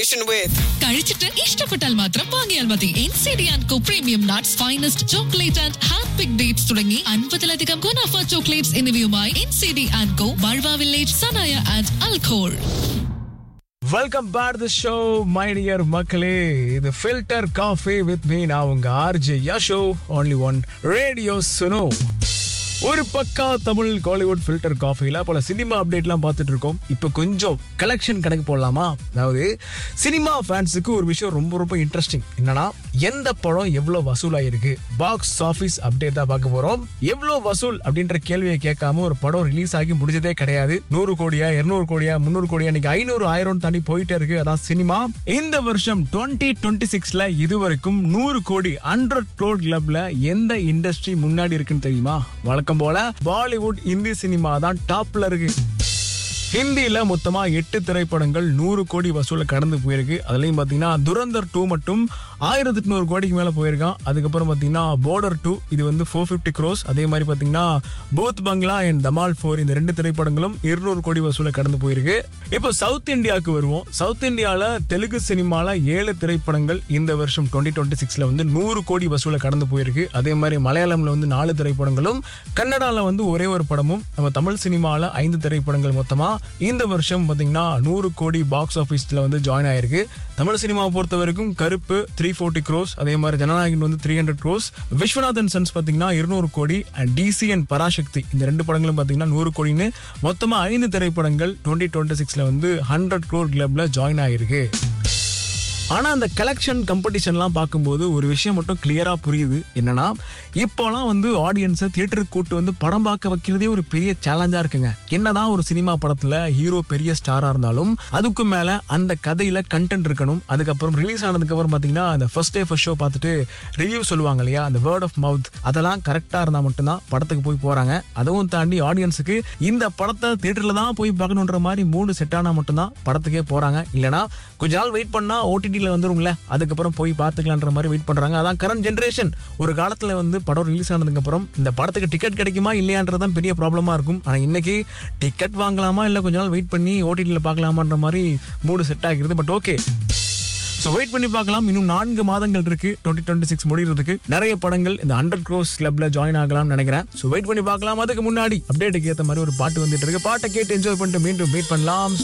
with കഴിച്ചിട്ട് ഇഷ്ടപ്പെട്ടാൽ മാത്രം വാങ്ങിയാൽ മതി N C D and Co premium nuts finest chocolate and hand pick dates തുടങ്ങി അൻപതിലധികം ഗുണാഫ ചോക്ലേറ്റ്സ് എന്നിവയുമായി N C D and Co ബൾവ village Sanaiya and Al Khor welcome back the show my dear மக்களே இது ஃபில்டர் காஃபி வித் மீ நான் உங்க RJ Yasho only one radio Suno ஒரு பக்கா தமிழ் காலிவுட் ஃபில்டர் காஃபில பல சினிமா அப்டேட்லாம் பார்த்துட்டு இருக்கோம் இப்போ கொஞ்சம் கலெக்ஷன் கணக்கு போடலாமா அதாவது சினிமா ஃபேன்ஸுக்கு ஒரு விஷயம் ரொம்ப ரொம்ப இன்ட்ரெஸ்டிங் என்னன்னா எந்த படம் எவ்வளோ வசூலாயிருக்கு பாக்ஸ் ஆஃபீஸ் அப்டேட் தான் பார்க்க போறோம் எவ்வளோ வசூல் அப்படின்ற கேள்வியை கேட்காம ஒரு படம் ரிலீஸ் ஆகி முடிஞ்சதே கிடையாது நூறு கோடியா இருநூறு கோடியா முந்நூறு கோடியா இன்னைக்கு ஐநூறு ஆயிரம் தாண்டி போயிட்டே இருக்கு அதான் சினிமா இந்த வருஷம் டுவெண்ட்டி டுவெண்ட்டி சிக்ஸ்ல இதுவரைக்கும் நூறு கோடி ஹண்ட்ரட் க்ரோட் கிளப்ல எந்த இண்டஸ்ட்ரி முன்னாடி இருக்குன்னு தெரியுமா வழக்கம் போல பாலிவுட் இந்தி சினிமா தான் டாப்ல இருக்கு ஹிந்தியில மொத்தமா எட்டு திரைப்படங்கள் நூறு கோடி வசூல கடந்து போயிருக்கு அதுலயும் பாத்தீங்கன்னா துரந்தர் டூ மட்டும் ஆயிரத்தி எட்நூறு கோடிக்கு மேல போயிருக்கான் அதுக்கப்புறம் பாத்தீங்கன்னா பார்டர் டூ இது வந்து ஃபோர் ஃபிஃப்டி க்ரோஸ் அதே மாதிரி பாத்தீங்கன்னா பூத் பங்களா அண்ட் தமால் ஃபோர் இந்த ரெண்டு திரைப்படங்களும் இருநூறு கோடி வசூல கடந்து போயிருக்கு இப்போ சவுத் இந்தியாவுக்கு வருவோம் சவுத் இந்தியால தெலுங்கு சினிமால ஏழு திரைப்படங்கள் இந்த வருஷம் டுவெண்ட்டி டுவெண்ட்டி சிக்ஸ்ல வந்து நூறு கோடி வசூல கடந்து போயிருக்கு அதே மாதிரி மலையாளம்ல வந்து நாலு திரைப்படங்களும் கன்னடால வந்து ஒரே ஒரு படமும் நம்ம தமிழ் சினிமால ஐந்து திரைப்படங்கள் மொத்தமா இந்த வருஷம் பாத்தீங்கன்னா நூறு கோடி பாக்ஸ் ஆஃபீஸ்ல வந்து ஜாயின் ஆயிருக்கு தமிழ் சினிமாவை பொறுத்த வரைக்கும் கருப்பு த்ரீ ஃபோர்ட்டி க்ரோஸ் அதே மாதிரி ஜனநாயகன் வந்து three hundred crores Viswanathan sons பாத்தீங்கன்னா இருநூறு கோடி அண்ட் டிசி அண்ட் பராசக்தி இந்த ரெண்டு படங்களும் பாத்தீங்கன்னா நூறு கோடின்னு மொத்தமா ஐந்து திரைப்படங்கள் டுவெண்ட்டி டுவெண்ட்டி சிக்ஸ்ல வந்து ஹண்ட்ரட் க்ரோர் கிளப்ல ஜாயின் ஆயிருக்கு ஆனா அந்த கலெக்ஷன் காம்படிஷன்லாம் பார்க்கும்போது ஒரு விஷயம் மட்டும் கிளியரா புரியுது என்னன்னா இப்போலாம் வந்து ஆடியன்ஸை தியேட்டருக்கு கூட்டு வந்து படம் பார்க்க வைக்கிறதே ஒரு பெரிய சேலஞ்சா இருக்குங்க என்னதான் ஒரு சினிமா படத்துல ஹீரோ பெரிய ஸ்டாரா இருந்தாலும் அதுக்கு மேல அந்த கதையில கண்டென்ட் இருக்கணும் அதுக்கப்புறம் ரிலீஸ் ஆனதுக்கு அப்புறம் பாத்தீங்கன்னா அந்த ஃபர்ஸ்ட் டே ஃபர்ஸ்ட் ஷோ பார்த்துட்டு ரிவ்யூ சொல்லுவாங்க இல்லையா அந்த வேர்ட் ஆஃப் மவுத் அதெல்லாம் கரெக்டா இருந்தா மட்டும்தான் படத்துக்கு போய் போறாங்க அதுவும் தாண்டி ஆடியன்ஸுக்கு இந்த படத்தை தியேட்டர்ல தான் போய் பார்க்கணுன்ற மாதிரி மூணு செட் ஆனா மட்டும்தான் படத்துக்கே போறாங்க இல்லனா கொஞ்ச நாள் வெயிட் பண்ணா ஓடிடியில் வந்துருங்களே அதுக்கப்புறம் போய் பார்த்துக்கலான்ற மாதிரி வெயிட் பண்றாங்க அதான் கரண்ட் ஜென்ரேஷன் ஒரு காலத்துல வந்து படம் ரிலீஸ் ஆனதுக்கு அப்புறம் இந்த படத்துக்கு டிக்கெட் கிடைக்குமா இல்லையான்றதான் பெரிய ப்ராப்ளமா இருக்கும் ஆனா இன்னைக்கு டிக்கெட் வாங்கலாமா இல்ல கொஞ்ச நாள் வெயிட் பண்ணி ஓடிடியில் பார்க்கலாமான்ற மாதிரி மூடு செட் ஆகிருது பட் ஓகே ஸோ வெயிட் பண்ணி பார்க்கலாம் இன்னும் நான்கு மாதங்கள் இருக்கு டுவெண்ட்டி டுவெண்ட்டி சிக்ஸ் முடிகிறதுக்கு நிறைய படங்கள் இந்த ஹண்ட்ரட் க்ரோஸ் கிளப்ல ஜாயின் ஆகலாம்னு நினைக்கிறேன் ஸோ வெயிட் பண்ணி பார்க்கலாம் அதுக்கு முன்னாடி அப்டேட்டுக்கு ஏற்ற மாதிரி ஒரு பாட்டு வந்துட்டு இருக்கு பாட்டை கேட்டு என்ஜாய் பண்ணிட்டு மீண்டும் மீட் பண்ணலாம்